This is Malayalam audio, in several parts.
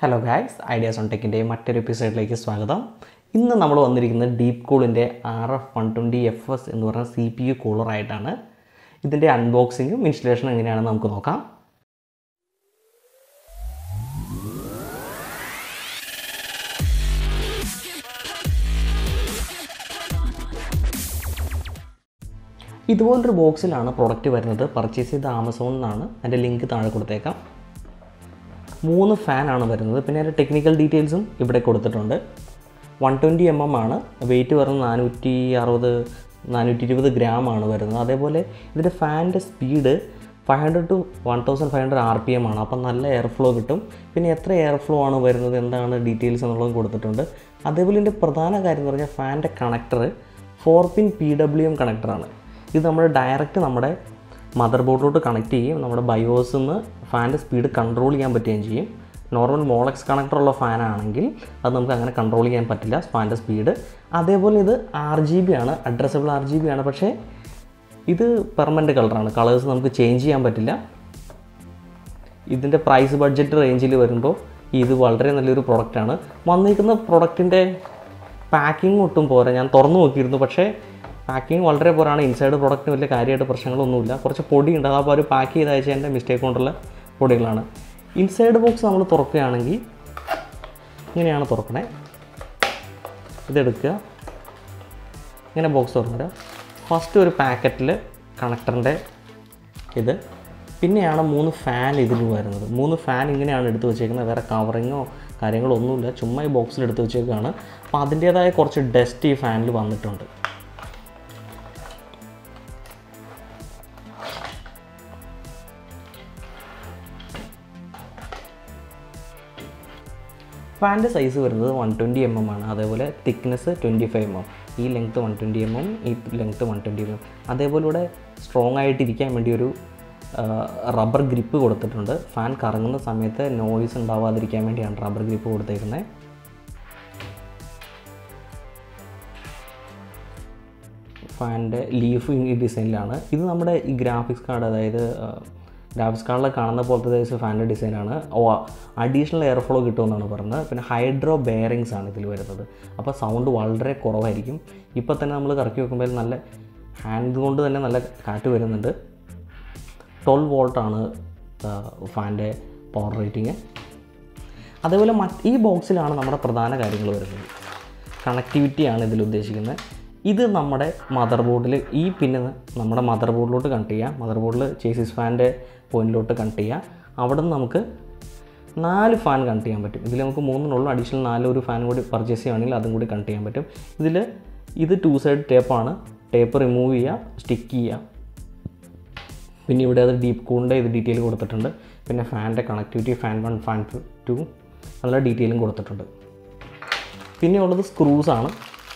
ഹലോ ഗായ്സ് ഐഡിയാസ് ഓൺ ടെക്കിൻ്റെ മറ്റൊരു എപ്പിസോഡിലേക്ക് സ്വാഗതം ഇന്ന് നമ്മൾ വന്നിരിക്കുന്നത് ഡീപ് കൂളിൻ്റെ R F one twenty F S എന്ന് പറഞ്ഞ സി പി യു കൂളറായിട്ടാണ് ഇതിൻ്റെ അൺബോക്സിങ്ങും ഇൻസ്റ്റലേഷനും എങ്ങനെയാണെന്ന് നമുക്ക് നോക്കാം ഇതുപോലൊരു ബോക്സിലാണ് പ്രൊഡക്റ്റ് വരുന്നത് പർച്ചേസ് ചെയ്ത ആമസോണിൽ നിന്നാണ് അതിൻ്റെ ലിങ്ക് താഴെ കൊടുത്തേക്കാം മൂന്ന് ഫാനാണ് വരുന്നത് പിന്നെ അതിൻ്റെ ടെക്നിക്കൽ ഡീറ്റെയിൽസും ഇവിടെ കൊടുത്തിട്ടുണ്ട് വൺ ട്വൻറ്റി എം എം ആണ് വെയിറ്റ് വരുന്നത് നാനൂറ്റി അറുപത് നാനൂറ്റി ഇരുപത് ഗ്രാം ആണ് വരുന്നത് അതേപോലെ ഇതിൻ്റെ ഫാനിൻ്റെ speed five hundred to one thousand five hundred R P M ആണ് അപ്പം നല്ല എയർ ഫ്ലോ കിട്ടും പിന്നെ എത്ര എയർ ഫ്ലോ ആണ് വരുന്നത് എന്താണ് ഡീറ്റെയിൽസ് എന്നുള്ളതും കൊടുത്തിട്ടുണ്ട് അതേപോലെ ഇതിൻ്റെ പ്രധാന കാര്യം എന്ന് പറഞ്ഞാൽ ഫാനിൻ്റെ connector four pin P W M കണക്ടറാണ് ഇത് നമ്മൾ ഡയറക്റ്റ് നമ്മുടെ മദർ ബോർഡിലോട്ട് കണക്ട് ചെയ്യും നമ്മുടെ ബയോസിൽ നിന്ന് ഫാനിൻ്റെ സ്പീഡ് കൺട്രോൾ ചെയ്യാൻ പറ്റുകയും ചെയ്യും നോർമൽ മോളക്സ് കണക്ടറുള്ള ഫാനാണെങ്കിൽ അത് നമുക്ക് അങ്ങനെ കൺട്രോൾ ചെയ്യാൻ പറ്റില്ല ഫാനിൻ്റെ സ്പീഡ് അതേപോലെ ഇത് ആർ ജി ബി ആണ് അഡ്രസ്സബിൾ ആർ ജി ബി ആണ് പക്ഷേ ഇത് പെർമനൻറ്റ് കളറാണ് കളേഴ്സ് നമുക്ക് ചേഞ്ച് ചെയ്യാൻ പറ്റില്ല ഇതിൻ്റെ പ്രൈസ് ബഡ്ജറ്റ് റേഞ്ചിൽ വരുമ്പോൾ ഇത് വളരെ നല്ലൊരു പ്രൊഡക്റ്റാണ് വന്നിരിക്കുന്ന പ്രൊഡക്റ്റിൻ്റെ പാക്കിംഗ് ഒട്ടും പോരാ ഞാൻ തുറന്നു നോക്കിയിരുന്നു പക്ഷേ പാക്കിംഗ് വളരെ പോരാണ് ഇൻസൈഡ് പ്രൊഡക്റ്റിന് വലിയ കാര്യമായിട്ട് പ്രശ്നങ്ങളൊന്നുമില്ല കുറച്ച് പൊടിയുണ്ട് അപ്പോൾ അവർ പാക്ക് ചെയ്ത് അയച്ചതിൻ്റെ മിസ്റ്റേക്ക് കൊണ്ടുള്ള പൊടികളാണ് ഇൻസൈഡ് ബോക്സ് നമ്മൾ തുറക്കുകയാണെങ്കിൽ ഇങ്ങനെയാണ് തുറക്കണേ ഇതെടുക്കുക ഇങ്ങനെ ബോക്സ് തുറന്നിടുക ഫസ്റ്റ് ഒരു പാക്കറ്റിൽ കണക്ടറിൻ്റെ ഇത് പിന്നെയാണ് മൂന്ന് ഫാൻ ഇതിൽ വരുന്നത് മൂന്ന് ഫാൻ ഇങ്ങനെയാണ് എടുത്ത് വെച്ചേക്കുന്നത് വേറെ കവറിങ്ങോ കാര്യങ്ങളോ ഒന്നുമില്ല ചുമ്മാ ഈ ബോക്സിൽ എടുത്ത് വെച്ചേക്കാണ് അപ്പോൾ അതിൻ്റേതായ കുറച്ച് ഡസ്റ്റ് ഈ ഫാനിൽ വന്നിട്ടുണ്ട് ഫാനിൻ്റെ സൈസ് വരുന്നത് വൺ ട്വൻറ്റി എം എം ആണ് അതേപോലെ thickness twenty five M M ഈ length one twenty M M ഈ length one twenty M M അതേപോലെ ഇവിടെ സ്ട്രോങ് ആയിട്ടിരിക്കാൻ വേണ്ടി ഒരു റബ്ബർ ഗ്രിപ്പ് കൊടുത്തിട്ടുണ്ട് ഫാൻ കറങ്ങുന്ന സമയത്ത് നോയ്സ് ഉണ്ടാവാതിരിക്കാൻ വേണ്ടിയാണ് റബ്ബർ ഗ്രിപ്പ് കൊടുത്തേക്കുന്നത് ഫാനിൻ്റെ ലീഫ് ഈ ഡിസൈനിലാണ് ഇത് നമ്മുടെ ഈ ഗ്രാഫിക്സ് കാർഡ് അതായത് ഗ്രാഫിക്സ് കാർഡിൽ കാണുന്ന പോലത്തെ സൈസ് ഫാനിൻ്റെ ഡിസൈനാണ് ഓ അഡീഷണൽ എയർ ഫ്ലോ കിട്ടുമെന്നാണ് പറയുന്നത് പിന്നെ ഹൈഡ്രോ ബെയറിങ്സ് ആണ് ഇതിൽ വരുന്നത് അപ്പോൾ സൗണ്ട് വളരെ കുറവായിരിക്കും ഇപ്പോൾ തന്നെ നമ്മൾ കറക്കി വെക്കുമ്പോൾ നല്ല ഹാൻഡ് കൊണ്ട് തന്നെ നല്ല കാറ്റ് വരുന്നുണ്ട് ട്വൽവ് വോൾട്ടാണ് ഫാനിൻ്റെ പവർ റേറ്റിംഗ് അതേപോലെ മറ്റ് ഈ ബോക്സിലാണ് നമ്മുടെ പ്രധാന കാര്യങ്ങൾ വരുന്നത് കണക്ടിവിറ്റിയാണ് ഇതിൽ ഉദ്ദേശിക്കുന്നത് ഇത് നമ്മുടെ മദർ ബോർഡിൽ ഈ പിന്നെ നമ്മുടെ മദർ ബോർഡിലോട്ട് കണക്ട് ചെയ്യാം മദർ ബോർഡിൽ ചേസിസ് ഫാനിൻ്റെ പോയിന്റിലോട്ട് കണക്ട് ചെയ്യാം അവിടെ നിന്ന് നമുക്ക് നാല് ഫാൻ കണക്ട് ചെയ്യാൻ പറ്റും ഇതിൽ നമുക്ക് മൂന്നെണ്ണുള്ളൂ അഡീഷണൽ നാല് ഒരു ഫാൻ കൂടി പർച്ചേസ് ചെയ്യുകയാണെങ്കിൽ അതും കൂടി കണക്ട് ചെയ്യാൻ പറ്റും ഇതിൽ ഇത് ടു സൈഡ് ടേപ്പാണ് ടേപ്പ് റിമൂവ് ചെയ്യുക സ്റ്റിക്ക് ചെയ്യുക പിന്നെ ഇവിടെ അത് ഡീപ്പ് കൂളിൻ്റെ ഇത് ഡീറ്റെയിൽ കൊടുത്തിട്ടുണ്ട് പിന്നെ ഫാനിൻ്റെ connectivity fan one fan two നല്ല ഡീറ്റെയിലും കൊടുത്തിട്ടുണ്ട് പിന്നെ ഉള്ളത് സ്ക്രൂസാണ്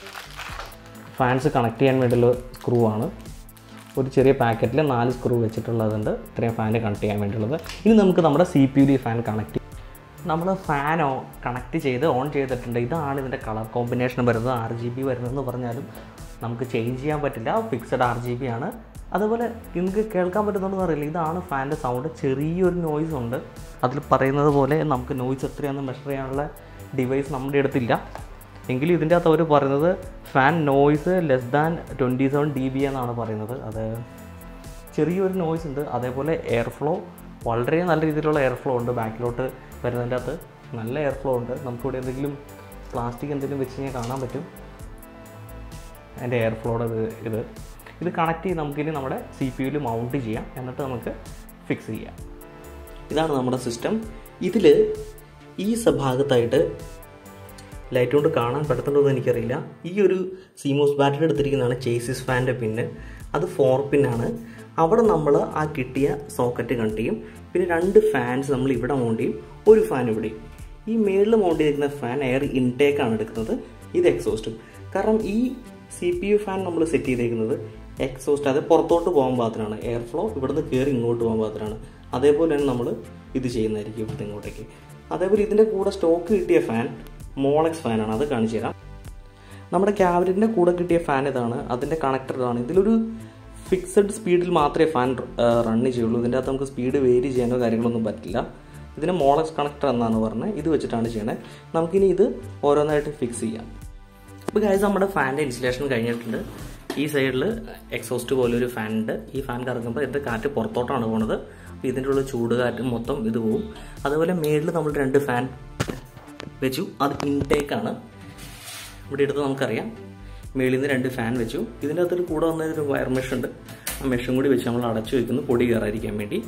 ഫാൻസ് കണക്ട് ചെയ്യാൻ വേണ്ടിയുള്ള സ്ക്രൂ ആണ് ഒരു ചെറിയ പാക്കറ്റിൽ നാല് സ്ക്രൂ വെച്ചിട്ടുള്ളതുണ്ട് ഇത്രയും ഫാന് കണക്ട് ചെയ്യാൻ വേണ്ടിയുള്ളത് ഇനി നമുക്ക് നമ്മുടെ C P U fan connect നമ്മൾ ഫാൻ ഓ കണക്ട് ചെയ്ത് ഓൺ ചെയ്തിട്ടുണ്ട് ഇതാണ് ഇതിൻ്റെ കളർ കോമ്പിനേഷൻ വരുന്നത് ആർ ജി ബി വരുന്നതെന്ന് പറഞ്ഞാലും നമുക്ക് ചേഞ്ച് ചെയ്യാൻ പറ്റില്ല ഫിക്സഡ് ആർ ജി ബി ആണ് അതുപോലെ നിങ്ങൾക്ക് കേൾക്കാൻ പറ്റുന്നുണ്ടെന്ന് അറിയില്ല ഇതാണ് ഫാനിൻ്റെ സൗണ്ട് ചെറിയൊരു നോയ്സ് ഉണ്ട് അതിൽ പറയുന്നത് പോലെ നമുക്ക് നോയ്സ് എത്രയാണെന്ന് മെഷർ ചെയ്യാനുള്ള ഡിവൈസ് നമ്മുടെ അടുത്തില്ല എങ്കിലും ഇതിൻ്റെ അകത്ത് അവർ പറയുന്നത് fan noise less than twenty seven D B എന്നാണ് പറയുന്നത് അത് ചെറിയൊരു നോയ്സ് ഉണ്ട് അതേപോലെ എയർ ഫ്ലോ വളരെ നല്ല രീതിയിലുള്ള എയർ ഫ്ലോ ഉണ്ട് ബാക്കിലോട്ട് വരുന്നതിൻ്റെ അകത്ത് നല്ല എയർ ഫ്ലോ ഉണ്ട് നമുക്കിവിടെ എന്തെങ്കിലും പ്ലാസ്റ്റിക് എന്തെങ്കിലും വെച്ച് കഴിഞ്ഞാൽ കാണാൻ പറ്റും അതിൻ്റെ എയർ ഫ്ലോയുടെ ഇത് ഇത് ഇത് കണക്ട് ചെയ്ത് നമുക്കിനി നമ്മുടെ സി പി യുവിൽ മൗണ്ട് ചെയ്യാം എന്നിട്ട് നമുക്ക് ഫിക്സ് ചെയ്യാം ഇതാണ് നമ്മുടെ സിസ്റ്റം ഇതിൽ ഈ ഭാഗത്തായിട്ട് ലൈറ്റ് കൊണ്ട് കാണാൻ പറ്റത്തുണ്ടോ എന്ന് എനിക്കറിയില്ല ഈ ഒരു സീമോസ് ബാറ്ററി എടുത്തിരിക്കുന്നതാണ് ചേസിസ് ഫാൻ്റെ പിന്ന് അത് ഫോർ പിന്നാണ് അവിടെ നമ്മൾ ആ കിട്ടിയ സോക്കറ്റ് കണക്ട് ചെയ്യും പിന്നെ രണ്ട് ഫാൻസ് നമ്മൾ ഇവിടെ മൗണ്ട് ചെയ്യും ഒരു ഫാൻ ഇവിടെ ഈ മേളിൽ മൗണ്ട് ചെയ്തിരിക്കുന്ന ഫാൻ എയർ ഇൻടേക്ക് ആണ് എടുക്കുന്നത് ഇത് എക്സോസ്റ്റും കാരണം ഈ സി പി യു ഫാൻ നമ്മൾ സെറ്റ് ചെയ്തേക്കുന്നത് എക്സോസ്റ്റ് അത് പുറത്തോട്ട് പോകാൻ പാകത്തിനാണ് എയർ ഫ്ലോ ഇവിടുന്ന് കയറി ഇങ്ങോട്ട് പോകാൻ പാകത്തിനാണ് അതേപോലെ തന്നെ നമ്മൾ ഇത് ചെയ്യുന്നതായിരിക്കും ഇവിടുത്തെ ഇങ്ങോട്ടേക്ക് അതേപോലെ ഇതിൻ്റെ കൂടെ സ്റ്റോക്ക് കിട്ടിയ ഫാൻ മോളക്സ് ഫാനാണ് അത് കാണിച്ചു തരാം നമ്മുടെ ക്യാബിനറ്റിൻ്റെ കൂടെ കിട്ടിയ ഫാൻ ഇതാണ് അതിൻ്റെ കണക്ടർ ഇതാണ് ഇതിലൊരു ഫിക്സഡ് സ്പീഡിൽ മാത്രമേ ഫാൻ റണ്ണ് ചെയ്യുള്ളൂ ഇതിൻ്റെ അകത്ത് നമുക്ക് സ്പീഡ് വേരി ചെയ്യാനോ കാര്യങ്ങളൊന്നും പറ്റില്ല ഇതിന് മോളക്സ് കണക്ടർ എന്നാണ് പറഞ്ഞത് ഇത് വെച്ചിട്ടാണ് ചെയ്യണത് നമുക്കിനി ഇത് ഓരോന്നായിട്ട് ഫിക്സ് ചെയ്യാം ഇപ്പോൾ കാര്യം നമ്മുടെ ഫാനിൻ്റെ ഇൻസ്റ്റലേഷൻ കഴിഞ്ഞിട്ടുണ്ട് ഈ സൈഡിൽ എക്സോസ്റ്റ് പോലെ ഒരു ഫാൻ ഉണ്ട് ഈ ഫാൻ കറങ്ങുമ്പോൾ ഇതിൻ്റെ കാറ്റ് പുറത്തോട്ടാണ് പോകുന്നത് അപ്പോൾ ഇതിൻ്റെ ഉള്ള ചൂട് കാറ്റ് മൊത്തം ഇത് പോവും അതുപോലെ മേളിൽ നമ്മൾ രണ്ട് ഫാൻ വെച്ചു അത് ഇൻടേക്കാണ് ഇവിടെ എടുത്ത് നമുക്കറിയാം മേളിൽ നിന്ന് രണ്ട് ഫാൻ വെച്ചു ഇതിൻ്റെ അകത്തൊരു കൂടെ വന്ന ഒരു വയർ മെഷ് ഉണ്ട് ആ മെഷും കൂടി വെച്ച് നമ്മൾ അടച്ചു വെക്കുന്നു പൊടി കയറാതിരിക്കാൻ വേണ്ടി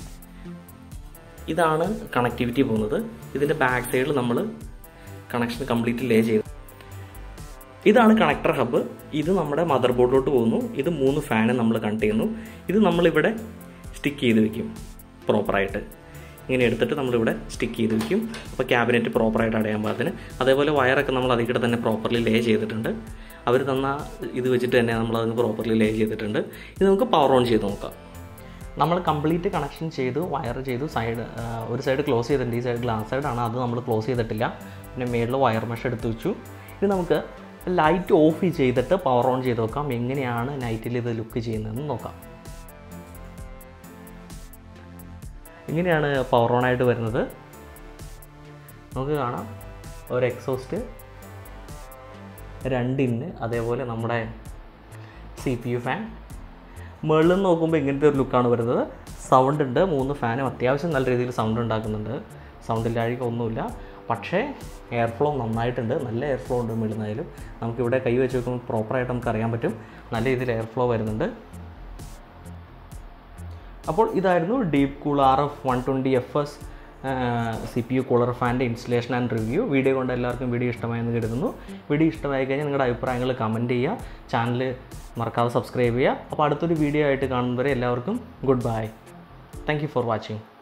ഇതാണ് കണക്ടിവിറ്റി പോകുന്നത് ഇതിൻ്റെ ബാക്ക് സൈഡിൽ നമ്മൾ കണക്ഷൻ കംപ്ലീറ്റ് ലേ ചെയ്തു ഇതാണ് കണക്ടർ ഹബ്ബ് ഇത് നമ്മുടെ മദർ ബോർഡിലോട്ട് പോകുന്നു ഇത് മൂന്ന് ഫാന് നമ്മൾ കണക്ട് ചെയ്യുന്നു ഇത് നമ്മളിവിടെ സ്റ്റിക്ക് ചെയ്ത് വെക്കും പ്രോപ്പറായിട്ട് ഇങ്ങനെ എടുത്തിട്ട് നമ്മളിവിടെ സ്റ്റിക്ക് ചെയ്ത് വെക്കും അപ്പോൾ ക്യാബിനറ്റ് പ്രോപ്പറായിട്ട് അടയാൻ പാകത്തിന് അതേപോലെ വയറൊക്കെ നമ്മൾ അതിൽ കൂടെ തന്നെ പ്രോപ്പർലി ലേ ചെയ്തിട്ടുണ്ട് അവർ തന്ന ഇത് വെച്ചിട്ട് തന്നെ നമ്മൾ അതിന് പ്രോപ്പർലി ലേ ചെയ്തിട്ടുണ്ട് ഇത് നമുക്ക് പവർ ഓൺ ചെയ്ത് നോക്കാം നമ്മൾ കംപ്ലീറ്റ് കണക്ഷൻ ചെയ്തു വയർ ചെയ്തു സൈഡ് ഒരു സൈഡ് ക്ലോസ് ചെയ്തിട്ടുണ്ട് ഈ സൈഡ് ഗ്ലാസ് സൈഡാണ് അത് നമ്മൾ ക്ലോസ് ചെയ്തിട്ടില്ല പിന്നെ മേളിൽ വയർ മെഷ് എടുത്ത് വെച്ചു ഇത് നമുക്ക് ലൈറ്റ് ഓഫ് ചെയ്തിട്ട് പവർ ഓൺ ചെയ്ത് നോക്കാം എങ്ങനെയാണ് നൈറ്റിൽ ഇത് ലുക്ക് ചെയ്യുന്നതെന്ന് നോക്കാം ഇങ്ങനെയാണ് പവർ ഓൺ ആയിട്ട് വരുന്നത് നമുക്ക് കാണാം ഒരു എക്സോസ്റ്റ് രണ്ടിന് അതേപോലെ നമ്മുടെ സി പി യു ഫാൻ മുകളിൽ നിന്ന് നോക്കുമ്പോൾ ഇങ്ങനത്തെ ഒരു ലുക്കാണ് വരുന്നത് സൗണ്ട് ഉണ്ട് മൂന്ന് ഫാനും അത്യാവശ്യം നല്ല രീതിയിൽ സൗണ്ട് ഉണ്ടാക്കുന്നുണ്ട് സൗണ്ട് ഇല്ലാഴിക ഒന്നുമില്ല പക്ഷേ എയർ ഫ്ലോ നന്നായിട്ടുണ്ട് നല്ല എയർ ഫ്ലോ ഉണ്ട് മുകളിൽ നമുക്കിവിടെ കൈ വെച്ച് നോക്കുമ്പോൾ പ്രോപ്പറായിട്ട് നമുക്ക് അറിയാൻ പറ്റും നല്ല രീതിയിൽ എയർ ഫ്ലോ വരുന്നുണ്ട് അപ്പോൾ ഇതായിരുന്നു deep cool R F one twenty F S C P U cooler ഫാൻ്റെ ഇൻസ്റ്റലേഷൻ ആൻഡ് റിവ്യൂ വീഡിയോ കൊണ്ട് എല്ലാവർക്കും വീഡിയോ ഇഷ്ടമായെന്ന് കരുതുന്നു വീഡിയോ ഇഷ്ടമായി കഴിഞ്ഞാൽ നിങ്ങളുടെ അഭിപ്രായങ്ങൾ കമൻറ്റ് ചെയ്യുക ചാനൽ മറക്കാതെ സബ്സ്ക്രൈബ് ചെയ്യുക അപ്പോൾ അടുത്തൊരു വീഡിയോ ആയിട്ട് കാണുന്നവരെ എല്ലാവർക്കും goodbye thank you for watching